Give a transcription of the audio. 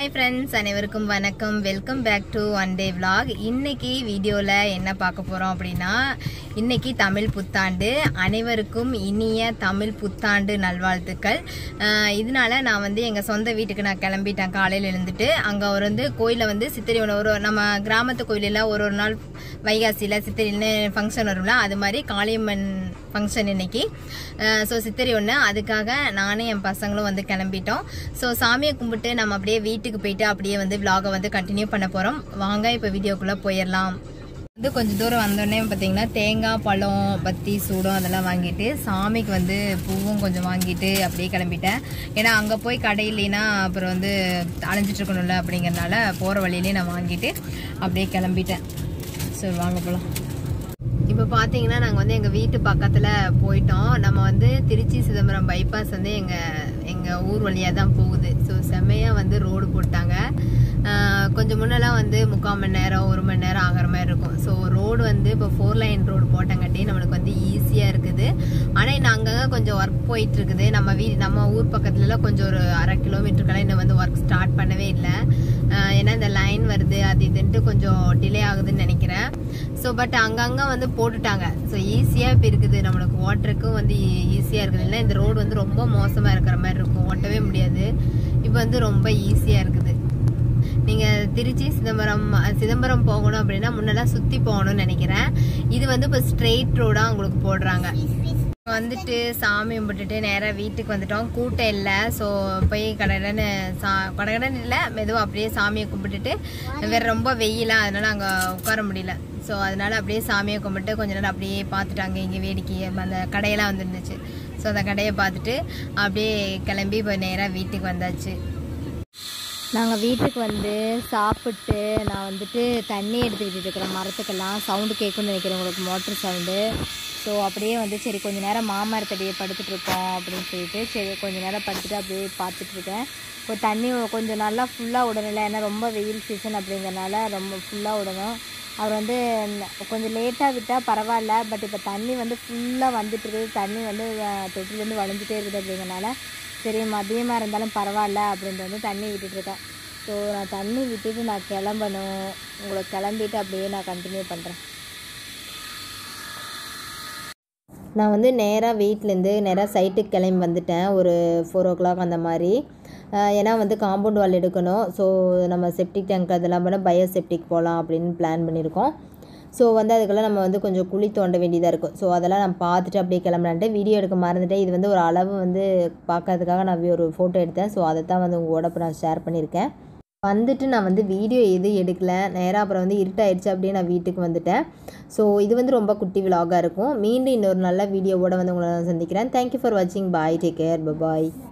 hi friends அனைவருக்கும் வணக்கம் welcome back to one day vlog இன்னைக்கு வீடியோவில் என்ன பார்க்க போகிறோம் அப்படின்னா இன்னைக்கு தமிழ் புத்தாண்டு அனைவருக்கும் இனிய தமிழ் புத்தாண்டு நல்வாழ்த்துக்கள் அஹ் இதனால நான் வந்து எங்கள் சொந்த வீட்டுக்கு நான் கிளம்பிட்டேன் காலையில் எழுந்துட்டு அங்கே ஒரு வந்து கோயிலில் வந்து சித்திரை ஒன்று ஒரு நம்ம கிராமத்து கோயிலில் ஒரு ஒரு நாள் வைகாசியில் சித்திரைன்னு ஃபங்க்ஷன் வரும்ல அது மாதிரி காளியம்மன் ஃபங்க்ஷன் இன்னைக்கு ஸோ சித்திரை ஒன்று அதுக்காக நானும் என் பசங்களும் வந்து கிளம்பிட்டோம் ஸோ சாமியை கும்பிட்டு நம்ம அப்படியே வீட்டுக்கு போயிட்டு அப்படியே வந்து vlog-அ வந்து கண்டினியூ பண்ண போகிறோம் வாங்க இப்போ வீடியோக்குள்ளே போயிடலாம் வந்து கொஞ்சம் தூரம் வந்தோடனே பார்த்தீங்கன்னா தேங்காய் பழம் பத்தி சூடம் அதெல்லாம் வாங்கிட்டு சாமிக்கு வந்து பூவும் கொஞ்சம் வாங்கிட்டு அப்படியே கிளம்பிட்டேன் ஏன்னா அங்கே போய் கடையிலேனா அப்புறம் வந்து அலைஞ்சிட்டு இருக்கணும்ல அப்படிங்கறதுனால போகிற வழியிலே நான் வாங்கிட்டு அப்படியே கிளம்பிட்டேன் சரி வாங்க போகலாம் இப்போ பார்த்தீங்கன்னா நாங்கள் வந்து எங்கள் வீட்டு பக்கத்தில் போயிட்டோம் நம்ம வந்து திருச்சி சிதம்பரம் பைபாஸ் வந்து எங்கள் எங்கள் ஊர் வழியாக தான் போகுது ஸோ செம்மையாக வந்து ரோடு போட்டாங்க ஆஹ் கொஞ்சம் முன்னெல்லாம் வந்து முக்கால் மணி நேரம் ஒரு மணி நேரம் ஆகிற மாதிரி இருக்கும் ஸோ ரோடு வந்து இப்போ ஃபோர் லைன் ரோடு போட்டங்காட்டி நம்மளுக்கு வந்து ஈஸியாக இருக்குது ஆனால் இன்னும் அங்கங்கே கொஞ்சம் ஒர்க் போயிட்டு இருக்குது நம்ம வீ நம்ம ஊர் பக்கத்துலலாம் கொஞ்சம் ஒரு அரை கிலோமீட்டருக்கெல்லாம் இன்னும் வந்து ஒர்க் ஸ்டார்ட் பண்ணவே இல்லை ஆஹ் ஏன்னா இந்த லைன் வருது அது இதுன்ட்டு கொஞ்சம் டிலே ஆகுதுன்னு நினைக்கிறேன் ஸோ பட் அங்கங்கே வந்து போட்டுட்டாங்க ஸோ ஈஸியாக இப்போ இருக்குது நம்மளுக்கு ஓட்டுறதுக்கும் வந்து ஈஸியாக இருக்குது இல்லை இந்த ரோடு வந்து ரொம்ப மோசமாக இருக்கிற மாதிரி இருக்கும் ஓட்டவே முடியாது இப்போ வந்து ரொம்ப ஈஸியாக இருக்குது நீங்கள் திருச்சி சிதம்பரம் சிதம்பரம் போகணும் அப்படின்னா முன்னெல்லாம் சுற்றி போகணும்னு நினைக்கிறேன் இது வந்து இப்போ ஸ்ட்ரெயிட் ரோடாக உங்களுக்கு போடுறாங்க வந்துட்டு சாமி கும்பிட்டுட்டு நேராக வீட்டுக்கு வந்துட்டோம் கூட்டம் இல்லை ஸோ போய் கடகடன்னு சா கடகடன் இல்லை மெதுவாக அப்படியே சாமியை கும்பிட்டுட்டு வேற ரொம்ப வெயிலா அதனால அங்கே உட்கார முடியல ஸோ அதனால அப்படியே சாமியை கும்பிட்டு கொஞ்ச நேரம் அப்படியே பார்த்துட்டாங்க இங்கே வேடிக்கை அந்த கடையெல்லாம் வந்துருந்துச்சு ஸோ அந்த கடையை பார்த்துட்டு அப்படியே கிளம்பி இப்போ நேராக வீட்டுக்கு வந்தாச்சு நாங்கள் வீட்டுக்கு வந்து சாப்பிட்டு நான் வந்துட்டு தண்ணி எடுத்துக்கிட்டு இருக்கிறேன் மரத்துக்கெல்லாம் சவுண்டு கேட்கும்னு நினைக்கிறேன் உங்களுக்கு மோட்டர் சவுண்டு ஸோ அப்படியே வந்து சரி கொஞ்ச நேரம் மாமரத்தடியே படுத்துட்டு இருக்கோம் அப்படின்னு சொல்லிட்டு சரி கொஞ்ச நேரம் படுத்துட்டு அப்படியே பார்த்துட்டு இருக்கேன் இப்போ தண்ணி கொஞ்சம் நல்லா ஃபுல்லாக விடணும்ல ஏன்னா ரொம்ப வெயில் சீசன் அப்படிங்கிறனால ரொம்ப ஃபுல்லாக விடணும் அவர் வந்து ந- கொஞ்சம் லேட்டாக விட்டால் பரவாயில்ல பட் இப்போ தண்ணி வந்து ஃபுல்லாக வந்துட்டு இருக்குது தண்ணி வந்து அஹ், தொட்டிலேருந்து வளைஞ்சிட்டே இருக்குது அப்படிங்கிறனால சரி மதியமாக இருந்தாலும் பரவாயில்ல அப்படின்ட்டு வந்து தண்ணி விட்டுட்டு இருக்கேன் ஸோ நான் தண்ணி விட்டுட்டு நான் கிளம்பணும் உங்களை கிளம்பிட்டு அப்படியே நான் கண்டினியூ பண்ணுறேன் நான் வந்து நேராக வீட்டிலேருந்து நேராக சைட்டுக்கு கிளம்பி வந்துட்டேன் ஒரு ஃபோர் ஓ கிளாக் அந்த மாதிரி அஹ் ஏன்னா வந்து காம்பவுண்ட் வால் எடுக்கணும் ஸோ நம்ம செப்டிக் டேங்க் அதெல்லாம் பண்ண பயோ செப்டிக் போகலாம் அப்படின்னு பிளான் பண்ணியிருக்கோம் ஸோ வந்து அதுக்கெல்லாம் நம்ம வந்து கொஞ்சம் குழி தோண்ட வேண்டியதாக இருக்கும் ஸோ அதெல்லாம் நான் பார்த்துட்டு அப்படியே கிளம்பலான்ட்டு வீடியோ எடுக்க மறந்துட்டேன் இது வந்து ஒரு அளவு வந்து பார்க்கறதுக்காக நான் ஒரு ஃபோட்டோ எடுத்தேன் ஸோ அதை தான் வந்து உங்களோட இப்போ நான் ஷேர் பண்ணியிருக்கேன் வந்துட்டு நான் வந்து வீடியோ எதுவும் எடுக்கல நேராக அப்புறம் வந்து இருட்டாயிடுச்சு அப்படியே நான் வீட்டுக்கு வந்துட்டேன் ஸோ இது வந்து ரொம்ப குட்டி விலாகாக இருக்கும் மீண்டும் இன்னொரு நல்ல வீடியோவோட வந்து உங்களை நான் சந்திக்கிறேன் தேங்க்யூ ஃபார் வாட்சிங் பாய் டேக் கேர் பாய்